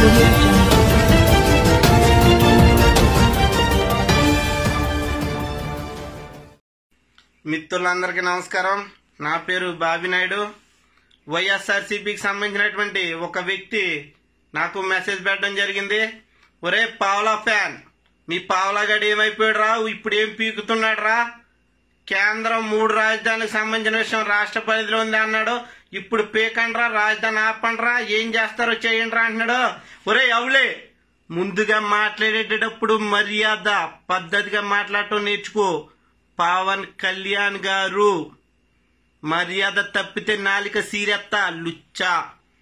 audio jungle. మిత్రులందరికీ నమస్కారం నా పేరు బాబీ నాయుడు వైఎస్ఆర్సీపీకి సంబంధించినటువంటి ఒక వ్యక్తి నాకు మెసేజ్ పెట్టడం జరిగింది ఒరే పావలా ఫ్యాన్ మీ పావలా గడి ఏమైపోయాడు రా ఇప్పుడు ఏం పీకుతున్నాడు రా కేంద్రం మూడు రాజధానికి సంబంధించిన విషయం రాష్ట్ర పరిధిలో ఉంది అన్నాడు ఇప్పుడు పీకండ్రా రాజధాని ఆపండ్రా ఏం చేస్తారో చేయండిరా అంటున్నాడు ఒరే అవులే ముందుగా మాట్లాడేటప్పుడు మర్యాద పద్ధతిగా మాట్లాడటం నేర్చుకో పవన్ కళ్యాణ్ గారు మర్యాద తప్పితే నాలిక సీరెత్తా లుచ్చా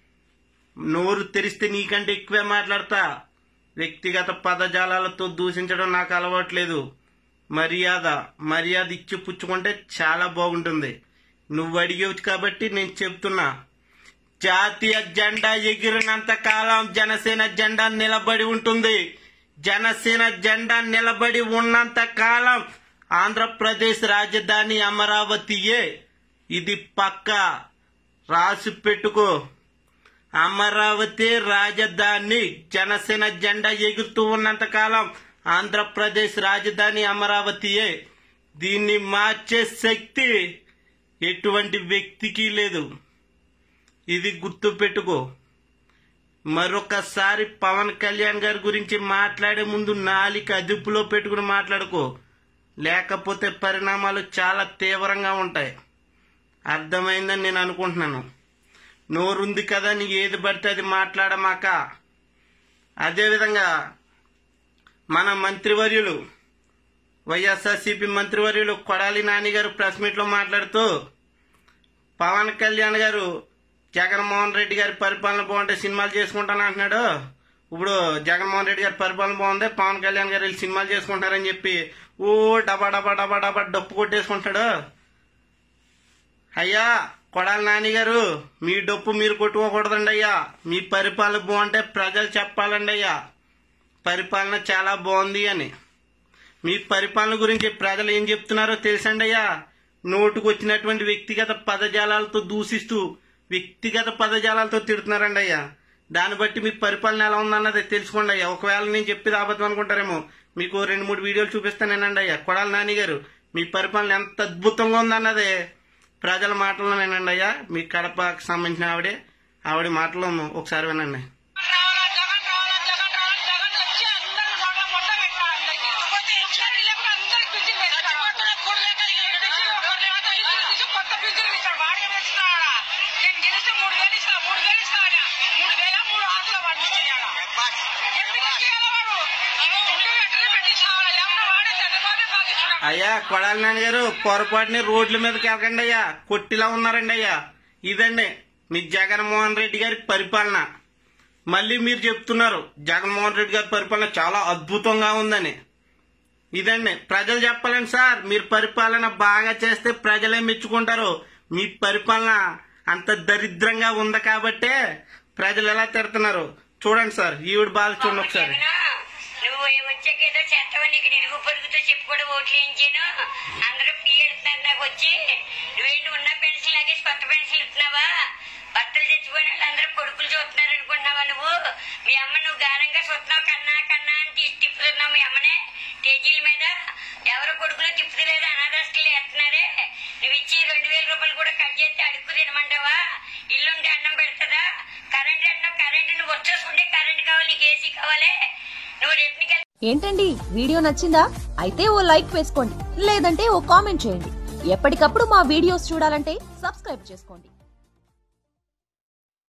నోరు తెరిస్తే నీకంటే ఎక్కువే మాట్లాడతా వ్యక్తిగత పదజాలాలతో దూషించడం నాకు అలవాట్లేదు మర్యాద మర్యాద ఇచ్చి పుచ్చుకుంటే చాలా బాగుంటుంది నువ్వు అడిగేవు కాబట్టి నేను చెప్తున్నా జాతీయ జెండా ఎగిరినంత కాలం జనసేన జెండా నిలబడి ఉంటుంది జనసేన జెండా నిలబడి ఉన్నంత కాలం ఆంధ్రప్రదేశ్ రాజధాని అమరావతియే ఇది పక్క రాసి పెట్టుకో అమరావతి రాజధాని జనసేన జెండా ఎగురుతూ ఉన్నంత కాలం ఆంధ్రప్రదేశ్ రాజధాని అమరావతియే దీన్ని మార్చే శక్తి ఎటువంటి వ్యక్తికి లేదు ఇది గుర్తు పెట్టుకో మరొకసారి పవన్ కళ్యాణ్ గారి గురించి మాట్లాడే ముందు నాలిక అదుపులో పెట్టుకుని మాట్లాడుకో లేకపోతే పరిణామాలు చాలా తీవ్రంగా ఉంటాయి అర్థమైందని నేను అనుకుంటున్నాను నోరుంది కదా నీ ఏది పడితే అది మాట్లాడమాక అదేవిధంగా మన మంత్రివర్యులు వైఎస్ఆర్సీపీ మంత్రివర్యులు కొడాలి నాని గారు ప్రెస్ మీట్లో మాట్లాడుతూ పవన్ కళ్యాణ్ గారు జగన్మోహన్ రెడ్డి గారి పరిపాలన బాగుంటే సినిమాలు చేసుకుంటాను అంటున్నాడు ఇప్పుడు జగన్మోహన్ రెడ్డి గారి పరిపాలన బాగుంది పవన్ కళ్యాణ్ గారు వెళ్ళి సినిమాలు చేసుకుంటారని చెప్పి ఓ డబా డబా డబా డబా డప్పు కొట్టేసుకుంటాడు అయ్యా కొడాలి నాని గారు మీ డప్పు మీరు కొట్టుకోకూడదండి అయ్యా మీ పరిపాలన బాగుంటే ప్రజలు చెప్పాలండి అయ్యా పరిపాలన చాలా బాగుంది అని మీ పరిపాలన గురించి ప్రజలు ఏం చెప్తున్నారో తెలుసండి అయ్యా నోటుకు వచ్చినటువంటి వ్యక్తిగత పదజాలాలతో దూషిస్తూ వ్యక్తిగత పదజాలాలతో తిడుతున్నారండి అయ్యా దాన్ని బట్టి మీ పరిపాలన ఎలా ఉందన్నది తెలుసుకోండి అయ్యా ఒకవేళ నేను చెప్పేది అబద్ధం అనుకుంటారేమో మీకు రెండు మూడు వీడియోలు చూపిస్తానేనండి అయ్యా కొడాలి నాని గారు మీ పరిపాలన ఎంత అద్భుతంగా ఉందన్నదే ప్రజల మాటల్లోనేనండి అయ్యా మీ కడపకు సంబంధించిన ఆవిడే ఆవిడ మాటలు ఒకసారి వినండి రావాలా జగన్ రావాలా జగన్ రావాలా జగన్ వచ్చి అందరూ నోట్ల మొట్ట పెట్టాలి అందరికి పోతే ఇచ్చారు లేకుండా అందరికి పింఛన్ వేస్తారు ఏడు పింఛన్లు ఒకరు లేకపోతే పింఛన్లు తీసి కొత్త పింఛన్లు ఇస్తాడు వాడు ఏమి ఇస్తున్నాడా నేను గెలిస్తే మూడు వేలు ఇస్తా మూడు వేలు ఇస్తాడా మూడు వేల మూడు ఆకుల వాడిని చేయాలా ఎందుకు చేయాలా వాడు ఉంటే వెంటనే పెట్టి చావాలి లేకుండా వాడే చంద్రబాబు బాగా ఇస్తున్నాడు అయ్యా కొడాలి నాన్న గారు పొరపాటుని రోడ్ల మీదకి వెళ్ళకండి అయ్యా కొట్టిలా ఉన్నారండి అయ్యా ఇదండి మీ జగన్మోహన్ రెడ్డి గారి పరిపాలన మళ్ళీ మీరు చెప్తున్నారు జగన్మోహన్ రెడ్డి గారి పరిపాలన చాలా అద్భుతంగా ఉందని ఇదండి ప్రజలు చెప్పాలండి సార్ మీరు పరిపాలన బాగా చేస్తే ప్రజలే మెచ్చుకుంటారు మీ పరిపాలన అంత దరిద్రంగా ఉంది కాబట్టే ప్రజలు ఎలా తిడుతున్నారు చూడండి సార్ ఈవిడ బాధ చూడండి ఒకసారి నువ్వు వచ్చాక ఏదో చేస్తావని ఇక్కడ ఇరుగు పొరుగుతో చెప్పి కూడా ఓట్లు వేయించాను అందరూ పీ ఎడుతున్నారు నాకు వచ్చి నువ్వేంటి ఉన్న పెన్సిల్ లాగేసి కొత్త పెన్సిల్ ఇస్తున్నావా భర్తలు చచ్చిపోయిన వాళ్ళు అందరూ కొడుకులు చూస్తున్నారు అనుకుంటున్నావా నువ్వు మీ అమ్మ నువ్వు గారంగా చూస్తున్నావు కన్నా కన్నా అని తీసి తిప్పుతున్నావు మీ అమ్మనే కేజీల మీద ఎవరు కొడుకులు తిప్పుతలేదు అనాథస్తులు వేస్తున్నారే నువ్వు ఇచ్చి రెండు వేల రూపాయలు కూడా కట్ చేస్తే అడుక్కు తినమంటావా ఇల్లుంటే అన్నం పెడతదా కరెంట్ అన్నం కరెంట్ నువ్వు వచ్చేసుకుంటే కరెంట్ కావాలి నీకు ఏసీ కావాలి నువ్వు రేపు ఏంటండి వీడియో నచ్చిందా అయితే ఓ లైక్ వేసుకోండి లేదంటే ఓ కామెంట్ చేయండి ఎప్పటికప్పుడు మా వీడియోస్ చూడాలంటే సబ్స్క్రైబ్ చేసుకోండి